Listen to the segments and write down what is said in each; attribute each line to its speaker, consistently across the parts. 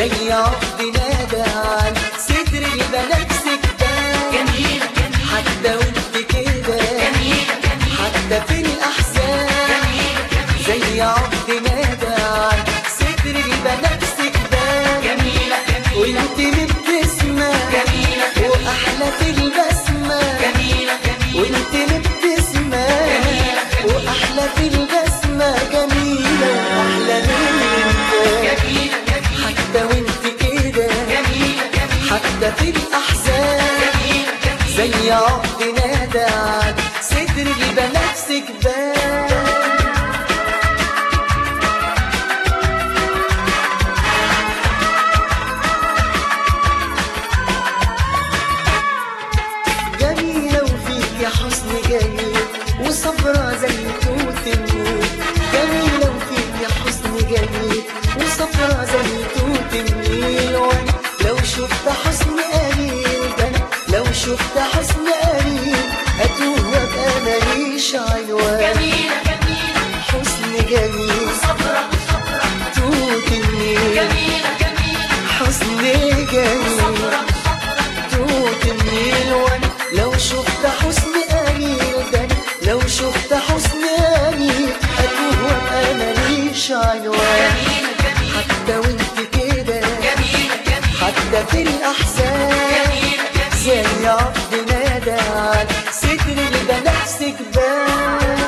Speaker 1: زي عقد نادى عن صدر البنفسج ده
Speaker 2: جميلة جميلة
Speaker 1: حتى وانت كده
Speaker 2: جميلة جميلة
Speaker 1: حتى في الأحزان
Speaker 2: جميلة جميلة
Speaker 1: زي عقد نادى عن صدر البنفسج ده
Speaker 2: جميلة جميلة
Speaker 1: وانت مبتسمة
Speaker 2: جميلة
Speaker 1: وأحلى في البسمة
Speaker 2: جميلة جميلة
Speaker 1: وانت مبتسمة وأحلى في البسمة جميلة أحلى منك
Speaker 2: جميلة جميلة
Speaker 1: حتى وانت كده
Speaker 2: جميلة جميلة
Speaker 1: حتى في الأحزان
Speaker 2: جميلة جميلة
Speaker 1: زي عقد نادى عن صدر البنفسج بان جميلة وفيك يا حسن جميل وصبرة زي توت النور جميلة وفيك يا حسن جميل وصبرة زي توت النيل وانا لو شفت حسن قليل ده انا لو شفت حسن قليل اتوه وابقى ماليش عنوان
Speaker 2: جميلة جميلة
Speaker 1: حسن جميل
Speaker 2: صبرة صبرة
Speaker 1: توت النيل
Speaker 2: جميلة جميلة
Speaker 1: حسن جميل
Speaker 2: صبرة صبرة
Speaker 1: توت النيل وانا لو شفت حسن قليل ده أنا لو شفت حسن قليل اتوه وابقى ماليش عنوان
Speaker 2: جميلة جميلة
Speaker 1: حتى وانت كده
Speaker 2: جميلة جميلة
Speaker 1: حتى في الاحزان
Speaker 2: جميلة جميلة
Speaker 1: زي عقد نادى عن صدر البنفسج بان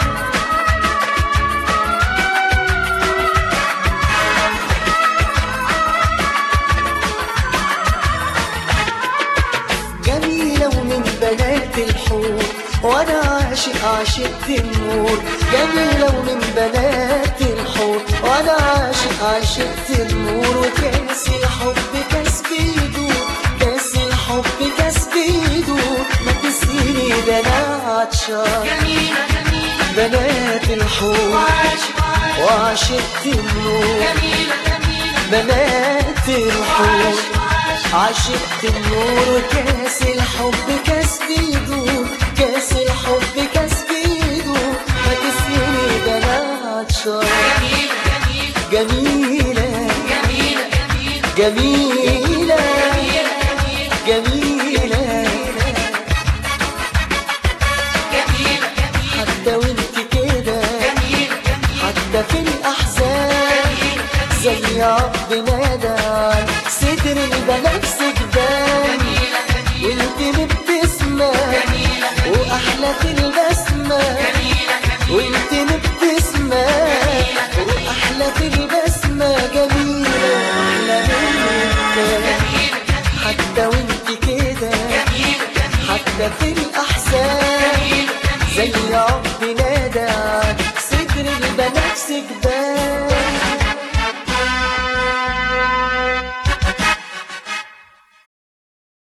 Speaker 1: جميلة ومن بنات الحور وانا عاشق عاشقت النور جميلة ومن بنات الحور وانا عاشق عاشقت النور وكاس الحب كاس بيدور كاس الحب كاس بيدور ما تسقيني ده انا عطشان
Speaker 2: جميلة جميلة
Speaker 1: بنات الحور
Speaker 2: وعاشق عاشق
Speaker 1: وعاشقت النور
Speaker 2: جميلة جميلة
Speaker 1: بنات الحور
Speaker 2: عاشق عاشق
Speaker 1: عشقت النور كاس الحب كاس بيدور كاس الحب كاس بيدور ما تسقيني ده انا عطشان
Speaker 2: جميلة جميلة
Speaker 1: جميلة
Speaker 2: جميلة جميلة
Speaker 1: جميلة
Speaker 2: جميلة جميلة
Speaker 1: جميلة
Speaker 2: جميلة جميلة
Speaker 1: حتى وانت كده
Speaker 2: جميلة جميلة
Speaker 1: حتى في الأحزان زي عقد نادى عن صدر البنفسج بان
Speaker 2: جميلة جميلة
Speaker 1: وانت مبتسمة وأحلى في البسمة
Speaker 2: جميلة
Speaker 1: وانت مبتسمة وأحلى في البسمة جميلة أحلى منك حتى وانت كده
Speaker 2: جميلة
Speaker 1: حتى في الأحزان زي